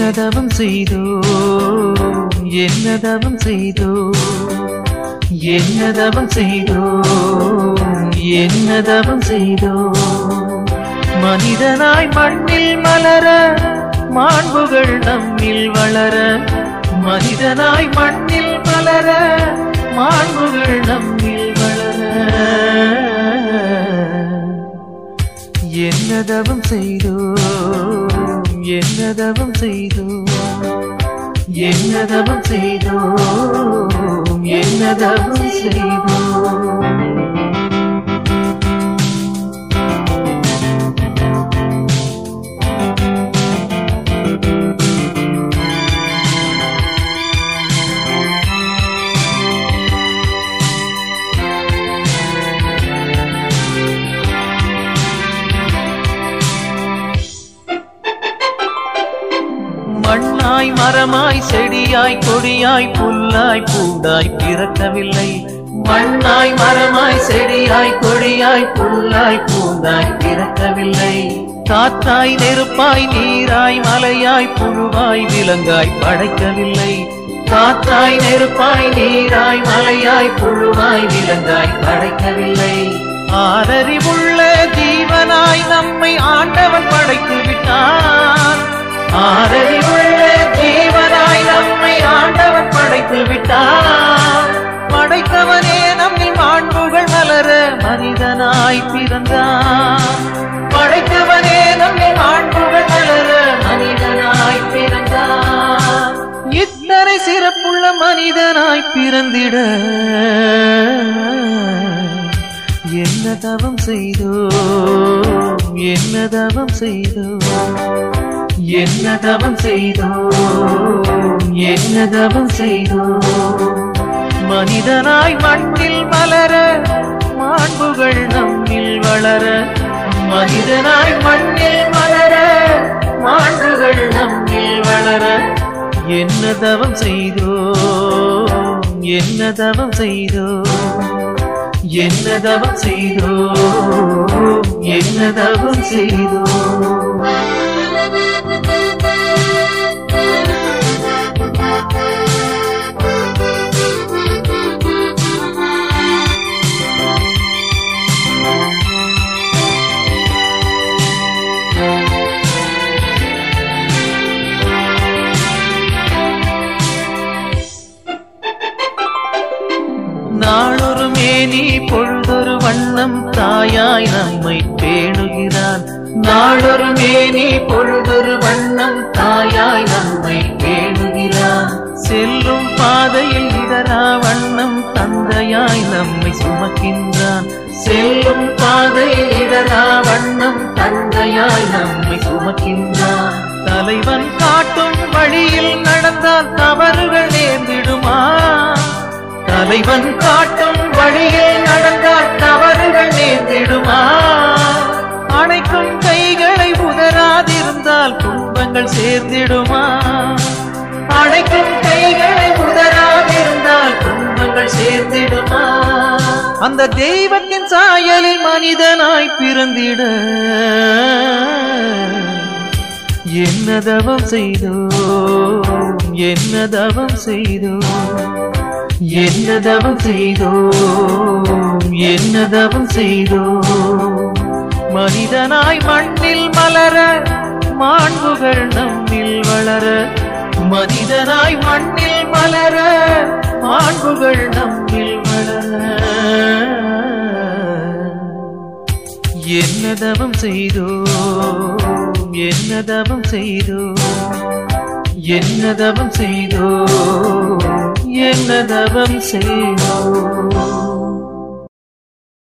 என்னதவம் செய்தோ என்னதவம் செய்தோ என்னதவம் செய்தோ என்னதவம் செய்தோ மனிதனாய் மண்ணில் மலர மாண்புகள் நம்மில் வளர மனிதனாய் மண்ணில் மலர மாண்புகள் நம்மில் வளர என்னதவம் செய்தோ என்னதவம் செய்தோ என்னதவம் செய்தோ என்னதவம் செய்தோ மண்ணாய் மரமாய் செடியாய் கொடியாய் புல்லாய் பூண்டாய் பிறக்கவில்லை மண்ணாய் மரமாய் செடியாய் கொடியாய் புல்லாய் பூண்டாய் பிறக்கவில்லை காத்தாய் நெருப்பாய் நீராய் மலையாய் புழுவாய் விலங்காய் படைக்கவில்லை காத்தாய் நெருப்பாய் நீராய் மலையாய் புழுவாய் விலங்காய் படைக்கவில்லை ஆறறிவுள்ள ஜீவனாய் நம்மை ஆண்டவன் படைத்து விட்டான் ஆறறிவுள்ள ஜீவனாய் நம்மை ஆண்டவன் படைத்து விட்டான் படைத்தவனே நம்மில் மாண்புகள் மலர மனிதனாய் பிறந்தான் படைத்தவனே நம்மில் மாண்புகள் மலர மனிதனாய் பிறந்தான் இத்தனை சிறப்புள்ள மனிதனாய் பிறந்திட என்ன தவம் செய்தோ என்ன தவம் செய்தோ என்ன தவம் செய்தோ என்ன தவம் செய்தோ மனிதனாய் மண்ணில் மலர மாண்புகள் நம்மில் வளர மனிதனாய் மண்ணில் மலர மாண்புகள் நம்மில் வளர என்ன தவம் செய்தோ என்ன தவம் செய்தோ என்ன தவம் செய்தோ என்ன தவம் செய்தோ நாளொரு மேனி பொழுதொரு வண்ணம் தாயாய் நம்மை பேணுகிறான் நாளொரு மேனி பொழுதொரு வண்ணம் தாயாய் நம்மை பேணுகிறான் செல்லும் பாதையில் இதரா வண்ணம் தந்தையாய் நம்மை சுமக்கின்றான் செல்லும் பாதையில் இதரா வண்ணம் தந்தையாய் நம்மை சுமக்கின்றான் தலைவன் காட்டும் வழியில் நடந்தால் தவறுகள் நேர்ந்திடுமா தலைவன் காட்டும் வழியில் நடந்தால் தவறுகள் நேர்ந்திடுமா அணைக்கும் கைகளை உதராதிருந்தால் துன்பங்கள் சேர்ந்திடுமா அணைக்கும் கைகளை உதராதிருந்தால் துன்பங்கள் சேர்ந்திடுமா அந்த தெய்வத்தின் சாயலில் மனிதனாய் பிறந்திட என்ன தவம் செய்தோ என்ன தவம் செய்தோ என்ன தவம் செய்தோ என்ன தவம் செய்தோ மனிதனாய் மண்ணில் மலர மாண்புகள் நம்மில் வளர மனிதனாய் மண்ணில் மலர மாண்புகள் நம்மில் வளர என்ன தவம் செய்தோ என்ன தவம் செய்தோ என்ன தவம் செய்தோ என்ன தவம் செய்தோ